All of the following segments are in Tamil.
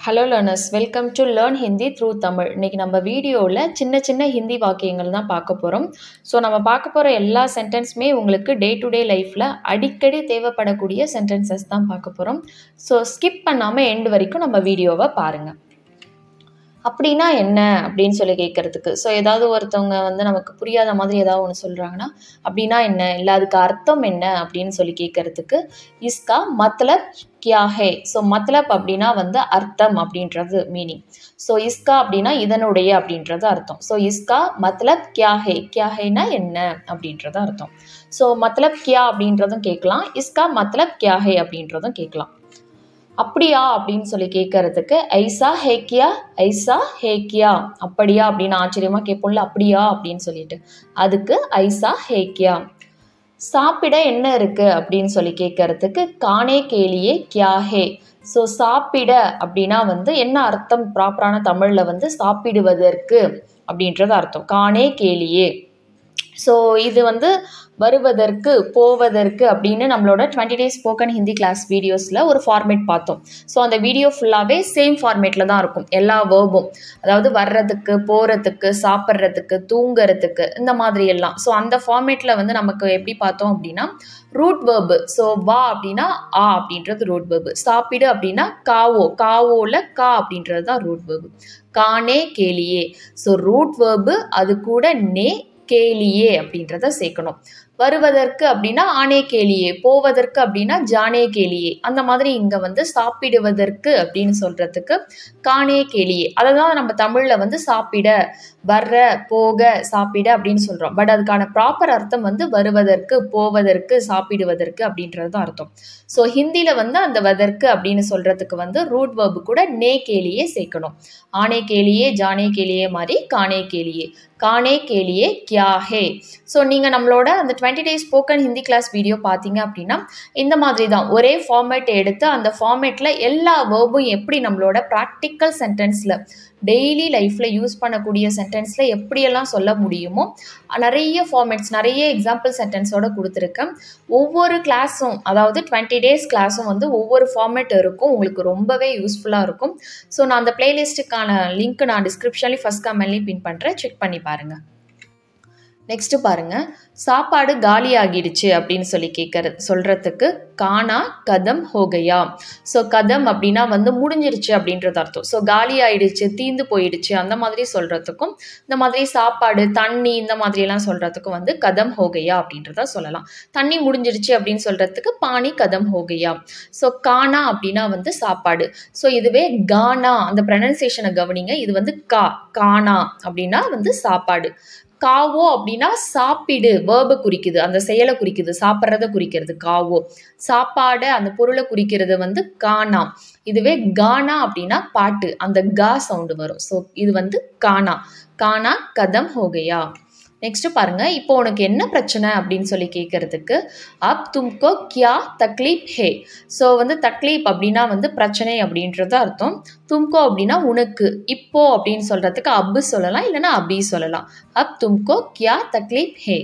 hello learners welcome to learn Hindi through Tamil இன்றைக்கி நம்ம வீடியோவில் சின்ன சின்ன ஹிந்தி வாக்கியங்கள் தான் பார்க்க போகிறோம் ஸோ நம்ம பார்க்க போகிற எல்லா சென்டென்ஸுமே உங்களுக்கு டே டு டே லைஃப்பில் அடிக்கடி தேவைப்படக்கூடிய சென்டென்சஸ் தான் பார்க்க போகிறோம் ஸோ ஸ்கிப் பண்ணாமல் எண்டு வரைக்கும் நம்ம வீடியோவை பாருங்கள் அப்படின்னா என்ன அப்படின்னு சொல்லி கேட்குறதுக்கு ஸோ ஏதாவது ஒருத்தவங்க வந்து நமக்கு புரியாத மாதிரி ஏதாவது ஒன்று சொல்கிறாங்கன்னா அப்படின்னா என்ன இல்லை அதுக்கு அர்த்தம் என்ன அப்படின்னு சொல்லி கேட்குறதுக்கு இஸ்கா மத்லப் கியா ஹே ஸோ மத்லப் அப்படின்னா வந்து அர்த்தம் அப்படின்றது மீனிங் ஸோ இஸ்கா அப்படின்னா இதனுடைய அப்படின்றது அர்த்தம் ஸோ இஸ்கா மத்லப் கியா ஹே கியா ஹேனா என்ன அப்படின்றது அர்த்தம் ஸோ மத்லப் கியா அப்படின்றதும் கேட்கலாம் இஸ்கா மத்லப் கியா ஹே அப்படின்றதும் கேட்கலாம் அப்படியா அப்படின்னு சொல்லி கேட்கறதுக்கு ஐசா ஹேக்கியா ஐசா ஹேக்கியா அப்படியா அப்படின்னு ஆச்சரியமா கேட்போம்ல அப்படியா அப்படின்னு சொல்லிட்டு அதுக்கு ஐசா ஹேக்கியா சாப்பிட என்ன இருக்கு அப்படின்னு சொல்லி கேட்கறதுக்கு காணே கேலியே கியா ஹே ஸோ சாப்பிட அப்படின்னா வந்து என்ன அர்த்தம் ப்ராப்பரான தமிழில் வந்து சாப்பிடுவதற்கு அப்படின்றது அர்த்தம் காணே கேலியே ஸோ இது வந்து வருவதற்கு போவதற்கு அப்படின்னு நம்மளோட twenty days spoken Hindi class வீடியோஸில் ஒரு ஃபார்மேட் பார்த்தோம் ஸோ அந்த வீடியோ ஃபுல்லாகவே சேம் ஃபார்மேட்டில் தான் இருக்கும் எல்லா வேர்பும் அதாவது வர்றதுக்கு போகிறதுக்கு சாப்பிட்றதுக்கு தூங்குறதுக்கு இந்த மாதிரி எல்லாம் ஸோ அந்த ஃபார்மேட்டில் வந்து நமக்கு எப்படி பார்த்தோம் அப்படின்னா ரூட் வேர்பு ஸோ வா அப்படின்னா ஆ அப்படின்றது ரூட் வேர்பு சாப்பிடு அப்படின்னா காவோ காவோவில் கா அப்படின்றது தான் ரூட் வேர்பு கானே கேலியே ஸோ ரூட் வேர்பு அது கூட நே கேலியே அப்படின்றத சேர்க்கணும் வருவதற்கு அப்படின்னா ஆனே கேலியே போவதற்கு அப்படின்னா ஜானே கேலியே அந்த மாதிரி இங்கே வந்து சாப்பிடுவதற்கு அப்படின்னு சொல்கிறதுக்கு காணே கேலியே அதை தான் நம்ம தமிழில் வந்து சாப்பிட வர்ற போக சாப்பிட அப்படின்னு சொல்கிறோம் பட் அதுக்கான ப்ராப்பர் அர்த்தம் வந்து வருவதற்கு போவதற்கு சாப்பிடுவதற்கு அப்படின்றது தான் அர்த்தம் ஸோ ஹிந்தியில் வந்து அந்த வதற்கு அப்படின்னு சொல்கிறதுக்கு வந்து ரூட் வேர்பு கூட நே கேலியே சேர்க்கணும் ஆனே கேலியே ஜானே கேலியே மாதிரி காணே கேலியே காணே கேலியே கியா ஹே ஸோ நீங்கள் நம்மளோட அந்த twenty days spoken Hindi class video பார்த்தீங்க அப்படின்னா இந்த மாதிரி தான் ஒரே ஃபார்மேட் எடுத்து அந்த ஃபார்மேட்டில் எல்லா வேர்பும் எப்படி நம்மளோட ப்ராக்டிக்கல் சென்டென்ஸில் டெய்லி லைஃப்பில் யூஸ் பண்ணக்கூடிய சென்டென்ஸில் எப்படியெல்லாம் சொல்ல முடியுமோ நிறைய ஃபார்மேட்ஸ் நிறைய எக்ஸாம்பிள் சென்டென்ஸோட கொடுத்துருக்கேன் ஒவ்வொரு கிளாஸும் அதாவது டுவெண்ட்டி டேஸ் கிளாஸும் வந்து ஒவ்வொரு ஃபார்மேட் இருக்கும் உங்களுக்கு ரொம்பவே யூஸ்ஃபுல்லாக இருக்கும் ஸோ நான் அந்த பிளேலிஸ்ட்டுக்கான லிங்க் நான் டிஸ்கிரிப்ஷன்லேயும் ஃபஸ்ட் கமெண்ட்லேயும் பின் பண்ணுறேன் செக் பண்ணி பாருங்கள் நெக்ஸ்ட்டு பாருங்கள் சாப்பாடு காலி ஆகிடுச்சு அப்படின்னு சொல்லி கேட்கற சொல்கிறதுக்கு கானா கதம் ஹோகையா ஸோ கதம் அப்படின்னா வந்து முடிஞ்சிருச்சு அப்படின்றது அர்த்தம் ஸோ காலி ஆயிடுச்சு தீந்து போயிடுச்சு அந்த மாதிரி சொல்கிறதுக்கும் இந்த மாதிரி சாப்பாடு தண்ணி இந்த மாதிரியெல்லாம் சொல்கிறதுக்கும் வந்து கதம் ஹோகையா அப்படின்றத சொல்லலாம் தண்ணி முடிஞ்சிருச்சு அப்படின்னு சொல்கிறதுக்கு பானி கதம் ஹோகையா ஸோ கானா அப்படின்னா வந்து சாப்பாடு ஸோ இதுவே கானா அந்த ப்ரனன்சியேஷனை கவனிங்க இது வந்து கா கானா அப்படின்னா வந்து சாப்பாடு காவோ அப்படின்னா சாப்பிடு வேர்பை குறிக்குது அந்த செயலை குறிக்குது சாப்பிட்றத குறிக்கிறது காவோ சாப்பாடு அந்த பொருளை குறிக்கிறது வந்து கானா இதுவே கானா அப்படின்னா பாட்டு அந்த கா சவுண்டு வரும் ஸோ இது வந்து கானா கானா கதம் ஹோகையா நெக்ஸ்ட் பாருங்க இப்போ உனக்கு என்ன பிரச்சனை அப்படின்னு சொல்லி கேட்கறதுக்கு அப் தும்கோ கியா தக்லீப் ஹே ஸோ வந்து தக்லீப் அப்படின்னா வந்து பிரச்சனை அப்படின்றது அர்த்தம் தும்கோ அப்படின்னா உனக்கு இப்போ அப்படின்னு சொல்றதுக்கு அப்பு சொல்லலாம் இல்லைன்னா அபி சொல்லலாம் அப் தும்கோ கியா தக்லீப் ஹே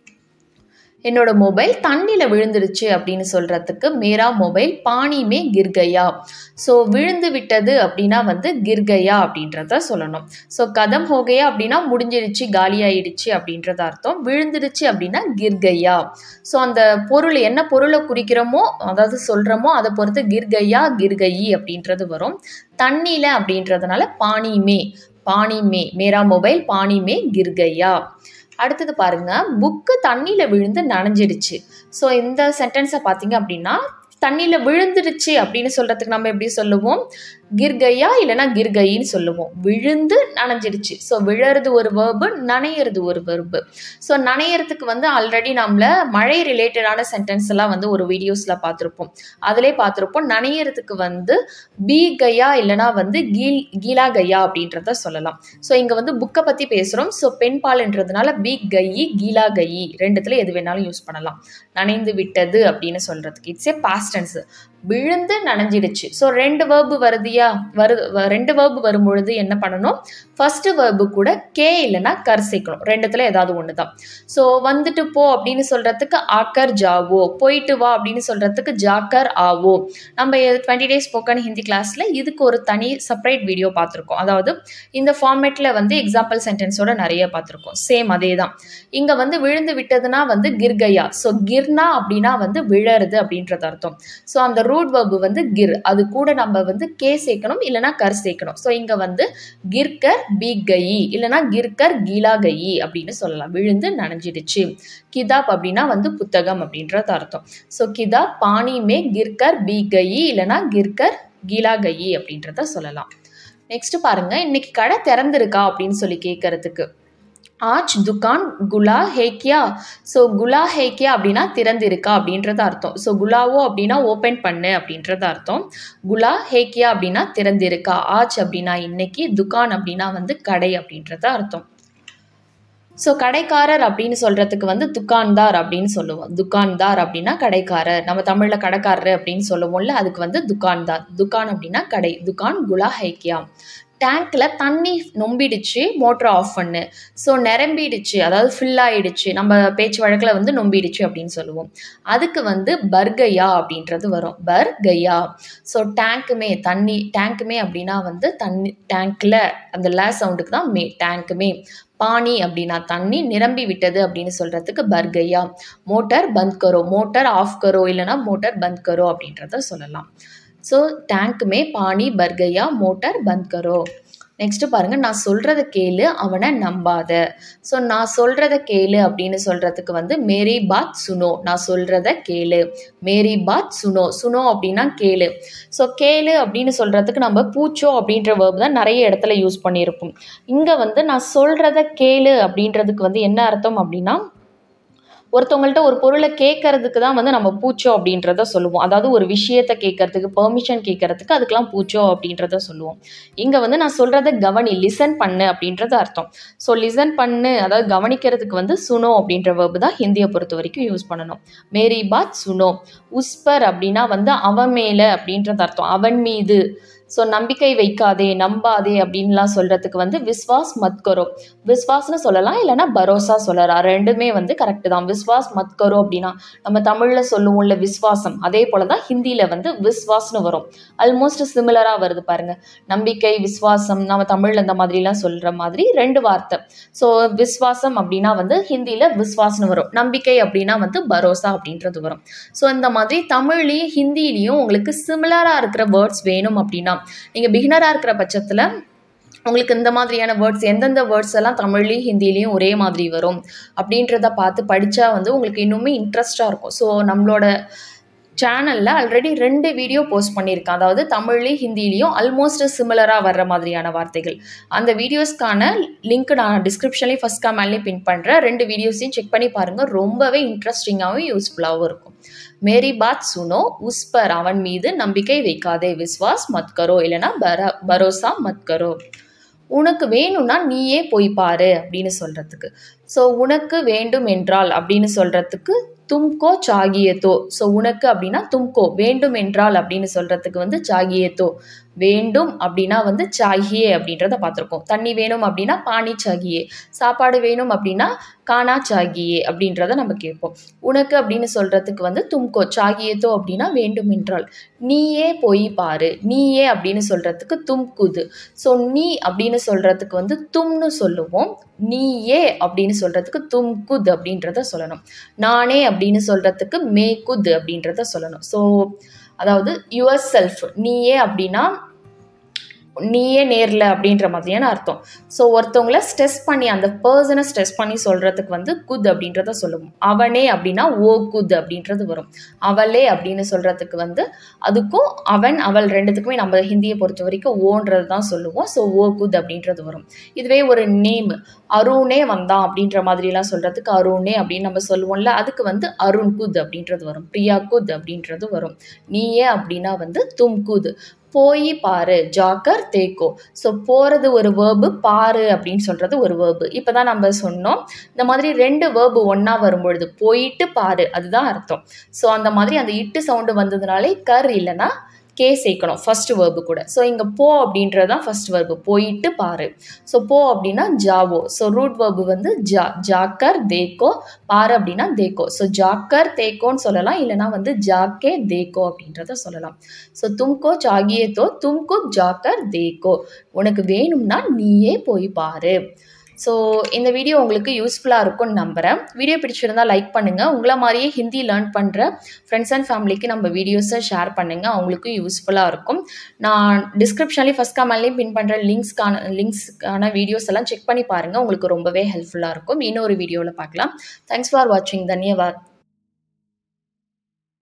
என்னோட மொபைல் தண்ணியில் விழுந்துருச்சு அப்படின்னு சொல்கிறதுக்கு மேரா மொபைல் பானிமே கிர்கையா ஸோ விழுந்து விட்டது அப்படின்னா வந்து கிர்கையா அப்படின்றத சொல்லணும் ஸோ கதம் ஹோகையா அப்படின்னா முடிஞ்சிருச்சு காலியாயிடுச்சு அப்படின்றத அர்த்தம் விழுந்துருச்சு அப்படின்னா கிர்கையா ஸோ அந்த பொருள் என்ன பொருளை குறிக்கிறோமோ அதாவது சொல்கிறோமோ அதை பொறுத்து கிர்கையா கிர்கையி அப்படின்றது வரும் தண்ணியில் அப்படின்றதுனால பானிமே பானிமே மேரா மொபைல் பானிமே கிர்கையா அடுத்தது பாருங்க புக்கு தண்ணியில் விழுந்து நனைஞ்சிடுச்சு ஸோ இந்த சென்டென்ஸை பார்த்தீங்க அப்படின்னா தண்ணியில் விழுந்துடுச்சு அப்படின்னு சொல்கிறதுக்கு நம்ம எப்படி சொல்லுவோம் கிர்கையா இல்லைனா கிர்கைன்னு சொல்லுவோம் விழுந்து நனைஞ்சிடுச்சு ஸோ விழறது ஒரு வேர்பு நனையிறது ஒரு வெர்பு ஸோ நனையிறதுக்கு வந்து ஆல்ரெடி நம்மள மழை ரிலேட்டடான சென்டென்ஸ் எல்லாம் வந்து ஒரு வீடியோஸில் பார்த்துருப்போம் அதிலே பார்த்துருப்போம் நனையிறதுக்கு வந்து பி கையா இல்லைனா வந்து கீல் கீலா கையா அப்படின்றத சொல்லலாம் ஸோ இங்கே வந்து புக்கை பற்றி பேசுகிறோம் ஸோ பெண் பால்ன்றதுனால பி கையி கீலா கையி ரெண்டுத்துல எது வேணாலும் யூஸ் பண்ணலாம் நனைந்து விட்டது அப்படின்னு சொல்கிறதுக்கு இட்ஸ் ஏ பாஸ்டன்ஸ் விழுந்து நனைஞ்சிடுச்சு ஸோ ரெண்டு வேர்பு வருதியா வருது வ- ரெண்டு வேர்பு வரும்பொழுது என்ன பண்ணணும் ஃபர்ஸ்ட் வேர்பு கூட கே இல்லைன்னா கர் சேர்க்கணும் ரெண்டுத்துல ஏதாவது ஒன்று தான் ஸோ வந்துட்டு போ அப்படின்னு சொல்றதுக்கு ஆக்கர் ஜாவோ போயிட்டு வா அப்படின்னு சொல்றதுக்கு ஜாக்கர் ஆவோ நம்ம டுவெண்ட்டி டேஸ் ஸ்போக்கன் ஹிந்தி கிளாஸ்ல இதுக்கு ஒரு தனி செப்பரேட் வீடியோ பார்த்துருக்கோம் அதாவது இந்த ஃபார்மேட்ல வந்து எக்ஸாம்பிள் சென்டென்ஸோட நிறைய பார்த்துருக்கோம் சேம் அதே தான் இங்க வந்து விழுந்து விட்டதுன்னா வந்து கிர்கையா ஸோ கிர்னா அப்படின்னா வந்து விழறது அப்படின்றது அர்த்தம் ஸோ அந்த ரூட் வர்பு வந்து கிர் அது கூட நம்ம வந்து கே சேர்க்கணும் இல்லைன்னா கர் சேர்க்கணும் ஸோ இங்க வந்து கிர்கர் பி கயி இல்லைன்னா கிர்கர் கீலா கயி அப்படின்னு சொல்லலாம் விழுந்து நனைஞ்சிடுச்சு கிதாப் அப்படின்னா வந்து புத்தகம் அப்படின்றது அர்த்தம் ஸோ கிதாப் பானி மே கிர்கர் பி கயி இல்லைன்னா கிர்கர் கீலா கயி அப்படின்றத சொல்லலாம் நெக்ஸ்ட் பாருங்க இன்னைக்கு கடை திறந்திருக்கா அப்படின்னு சொல்லி கேட்கறதுக்கு ஆஜ் துகான் குலா ஹேக்கியா ஸோ குலா ஹேக்கியா அப்படின்னா திறந்திருக்கா அப்படின்றது அர்த்தம் ஸோ குலாவோ அப்படின்னா ஓப்பன் பண்ணு அப்படின்றது அர்த்தம் குலா ஹேக்கியா அப்படின்னா திறந்திருக்கா ஆஜ் அப்படின்னா இன்னைக்கு துகான் அப்படின்னா வந்து கடை அப்படின்றது அர்த்தம் ஸோ கடைக்காரர் அப்படின்னு சொல்றதுக்கு வந்து துக்கான்தார் அப்படின்னு சொல்லுவோம் துக்கான்தார் அப்படின்னா கடைக்காரர் நம்ம தமிழில் கடைக்காரர் அப்படின்னு சொல்லுவோம்ல அதுக்கு வந்து துக்கான்தார் துக்கான் அப்படின்னா கடை துக்கான் குலா ஹைக்கியா டேங்க்ல தண்ணி நொம்பிடுச்சு மோட்டர் ஆஃப் பண்ணு ஸோ நிரம்பிடுச்சு அதாவது ஃபில் ஆயிடுச்சு நம்ம பேச்சு வழக்கில் வந்து நொம்பிடுச்சு அப்படின்னு சொல்லுவோம் அதுக்கு வந்து பர்கையா அப்படின்றது வரும் பர்கையா ஸோ டேங்க்குமே தண்ணி டேங்க்குமே அப்படின்னா வந்து தண்ணி டேங்க்ல அந்த லே சவுண்டுக்கு தான் மே டேங்க்குமே பானி அப்படின்னா தண்ணி நிரம்பி விட்டது அப்படின்னு சொல்றதுக்கு பர்கையா மோட்டார் பந்த் கரோ மோட்டார் ஆஃப் கரோ இல்லைன்னா மோட்டார் பந்த் கரோ அப்படின்றத சொல்லலாம் ஸோ டேங்க்குமே பானி பர்கையா மோட்டார் பந்த் கரோ நெக்ஸ்ட் பாருங்க நான் சொல்றத கேளு அவனை நம்பாத ஸோ நான் சொல்றத கேளு அப்படின்னு சொல்றதுக்கு வந்து மேரி பாத் சுனோ நான் சொல்றத கேளு மேரி பாத் சுனோ சுனோ அப்படின்னா கேளு ஸோ கேளு அப்படின்னு சொல்றதுக்கு நம்ம பூச்சோ அப்படின்ற வேர்ப் தான் நிறைய இடத்துல யூஸ் பண்ணியிருப்போம் இங்கே வந்து நான் சொல்றத கேளு அப்படின்றதுக்கு வந்து என்ன அர்த்தம் அப்படின்னா ஒருத்தவங்கள்ட்ட ஒரு பொருளை கேட்கறதுக்கு தான் வந்து நம்ம பூச்சோ அப்படின்றத சொல்லுவோம் அதாவது ஒரு விஷயத்தை கேட்கறதுக்கு பெர்மிஷன் கேட்கறதுக்கு அதுக்கெல்லாம் பூச்சோ அப்படின்றத சொல்லுவோம் இங்கே வந்து நான் சொல்கிறத கவனி லிசன் பண்ணு அப்படின்றது அர்த்தம் ஸோ லிசன் பண்ணு அதாவது கவனிக்கிறதுக்கு வந்து சுனோ அப்படின்ற வேர்பு தான் ஹிந்தியை பொறுத்த வரைக்கும் யூஸ் பண்ணணும் மேரி பாத் சுனோ உஸ்பர் அப்படின்னா வந்து அவன் மேலே அப்படின்றது அர்த்தம் அவன் மீது ஸோ நம்பிக்கை வைக்காதே நம்பாதே அப்படின்லாம் சொல்கிறதுக்கு வந்து விஸ்வாஸ் மத்கரோ விஸ்வாஸ்னு சொல்லலாம் இல்லைன்னா பரோசா சொல்லலாம் ரெண்டுமே வந்து கரெக்டு தான் விஸ்வாஸ் மத்கரோ அப்படின்னா நம்ம தமிழில் சொல்லுவோம்ல விஸ்வாசம் அதே போல தான் ஹிந்தியில் வந்து விஸ்வாஸ்னு வரும் ஆல்மோஸ்ட் சிமிலராக வருது பாருங்க நம்பிக்கை விஸ்வாசம் நம்ம தமிழில் இந்த மாதிரிலாம் சொல்கிற மாதிரி ரெண்டு வார்த்தை ஸோ விஸ்வாசம் அப்படின்னா வந்து ஹிந்தியில் விஸ்வாஸ்னு வரும் நம்பிக்கை அப்படின்னா வந்து பரோசா அப்படின்றது வரும் ஸோ இந்த மாதிரி தமிழ்லேயும் ஹிந்திலையும் உங்களுக்கு சிமிலராக இருக்கிற வேர்ட்ஸ் வேணும் அப்படின்னா நீங்கள் பிகினராக இருக்கிற பட்சத்தில் உங்களுக்கு இந்த மாதிரியான வேர்ட்ஸ் எந்தெந்த வேர்ட்ஸ் எல்லாம் தமிழ்லேயும் ஹிந்திலையும் ஒரே மாதிரி வரும் அப்படின்றத பார்த்து படித்தா வந்து உங்களுக்கு இன்னுமே இன்ட்ரெஸ்டாக இருக்கும் ஸோ நம்மளோட சேனலில் ஆல்ரெடி ரெண்டு வீடியோ போஸ்ட் பண்ணியிருக்கேன் அதாவது தமிழ்லேயும் ஹிந்திலையும் ஆல்மோஸ்ட் சிமிலராக வர்ற மாதிரியான வார்த்தைகள் அந்த வீடியோஸ்க்கான லிங்க் நான் டிஸ்கிரிப்ஷன்லேயும் ஃபஸ்ட் கமெண்ட்லேயும் பின் பண்ணுறேன் ரெண்டு வீடியோஸையும் செக் பண்ணி பாருங்கள் ரொம்பவே இன்ட்ரெஸ்டிங்காகவும் யூஸ்ஃபுல்லாகவும் இருக்கும் மேரி பாத் சுனோ உஸ்பர் அவன் மீது நம்பிக்கை வைக்காதே விஸ்வாஸ் மத்கரோ இல்லைன்னா பர பரோசா மத்கரோ உனக்கு வேணும்னா நீயே போய் பாரு அப்படின்னு சொல்கிறதுக்கு ஸோ உனக்கு வேண்டும் என்றால் அப்படின்னு சொல்கிறதுக்கு தும்கோ சாகியத்தோ ஸோ உனக்கு அப்படின்னா தும்கோ வேண்டும் என்றால் அப்படின்னு சொல்கிறதுக்கு வந்து சாகியத்தோ வேண்டும் அப்படின்னா வந்து சாகியே அப்படின்றத பார்த்துருக்கோம் தண்ணி வேணும் அப்படின்னா பானி சாகியே சாப்பாடு வேணும் அப்படின்னா கானா சாகியே அப்படின்றத நம்ம கேட்போம் உனக்கு அப்படின்னு சொல்கிறதுக்கு வந்து தும்கோ சாகியத்தோ அப்படின்னா வேண்டும் என்றால் நீயே போய் பாரு நீயே அப்படின்னு சொல்கிறதுக்கு தும்குது ஸோ நீ அப்படின்னு சொல்கிறதுக்கு வந்து தும்னு சொல்லுவோம் நீயே அப்படின்னு சொல்கிறதுக்கு தும்குத் அப்படின்றத சொல்லணும் நானே அப்படின்னு சொல்கிறதுக்கு மேகுத் அப்படின்றத சொல்லணும் ஸோ அதாவது யுவர் செல்ஃப் நீயே அப்படின்னா நீயே நேரில் அப்படின்ற மாதிரியான அர்த்தம் ஸோ ஒருத்தவங்கள ஸ்ட்ரெஸ் பண்ணி அந்த பர்சனை ஸ்ட்ரெஸ் பண்ணி சொல்கிறதுக்கு வந்து குத் அப்படின்றத சொல்லுவோம் அவனே அப்படின்னா ஓ குத் அப்படின்றது வரும் அவளே அப்படின்னு சொல்கிறதுக்கு வந்து அதுக்கும் அவன் அவள் ரெண்டுத்துக்குமே நம்ம ஹிந்தியை பொறுத்த வரைக்கும் ஓன்றது தான் சொல்லுவோம் ஸோ ஓ குத் அப்படின்றது வரும் இதுவே ஒரு நேம் அருணே வந்தான் அப்படின்ற மாதிரிலாம் சொல்கிறதுக்கு அருணே அப்படின்னு நம்ம சொல்லுவோம்ல அதுக்கு வந்து அருண் குத் அப்படின்றது வரும் பிரியா குத் அப்படின்றது வரும் நீயே அப்படின்னா வந்து தும் குத் போய் பாரு ஜாக்கர் தேக்கோ ஸோ போகிறது ஒரு வேர்பு பாரு அப்படின்னு சொல்கிறது ஒரு வேர்பு இப்போ தான் நம்ம சொன்னோம் இந்த மாதிரி ரெண்டு வேர்பு ஒன்றா வரும்பொழுது போயிட்டு பாரு அதுதான் அர்த்தம் ஸோ அந்த மாதிரி அந்த இட்டு சவுண்டு வந்ததுனாலே கர் இல்லைன்னா கே சேர்க்கணும் ஃபர்ஸ்ட் வேர்பு கூட ஸோ இங்கே போ அப்படின்றது தான் ஃபர்ஸ்ட் வேர்பு போயிட்டு பாரு ஸோ போ அப்படின்னா ஜாவோ ஸோ ரூட் வேர்பு வந்து ஜா ஜாக்கர் தேக்கோ பாரு அப்படின்னா தேக்கோ ஸோ ஜாக்கர் தேக்கோன்னு சொல்லலாம் இல்லைனா வந்து ஜாக்கே தேக்கோ அப்படின்றத சொல்லலாம் ஸோ தும்கோ சாகியே தோ தும்கோ ஜாக்கர் தேக்கோ உனக்கு வேணும்னா நீயே போய் பாரு ஸோ இந்த வீடியோ உங்களுக்கு யூஸ்ஃபுல்லாக இருக்கும்னு நம்புகிறேன் வீடியோ பிடிச்சிருந்தா லைக் பண்ணுங்கள் உங்களை மாதிரியே ஹிந்தி லேர்ன் பண்ணுற ஃப்ரெண்ட்ஸ் அண்ட் ஃபேமிலிக்கு நம்ம வீடியோஸை ஷேர் பண்ணுங்கள் அவங்களுக்கும் யூஸ்ஃபுல்லாக இருக்கும் நான் டிஸ்கிரிப்ஷன்லேயும் ஃபஸ்ட் கமெண்ட்லேயும் பின் பண்ணுற லிங்க்ஸ்க்கான லிங்க்ஸ்க்கான வீடியோஸ் எல்லாம் செக் பண்ணி பாருங்கள் உங்களுக்கு ரொம்பவே ஹெல்ப்ஃபுல்லாக இருக்கும் இன்னொரு வீடியோவில் பார்க்கலாம் தேங்க்ஸ் ஃபார் வாட்சிங் தன்யவாத்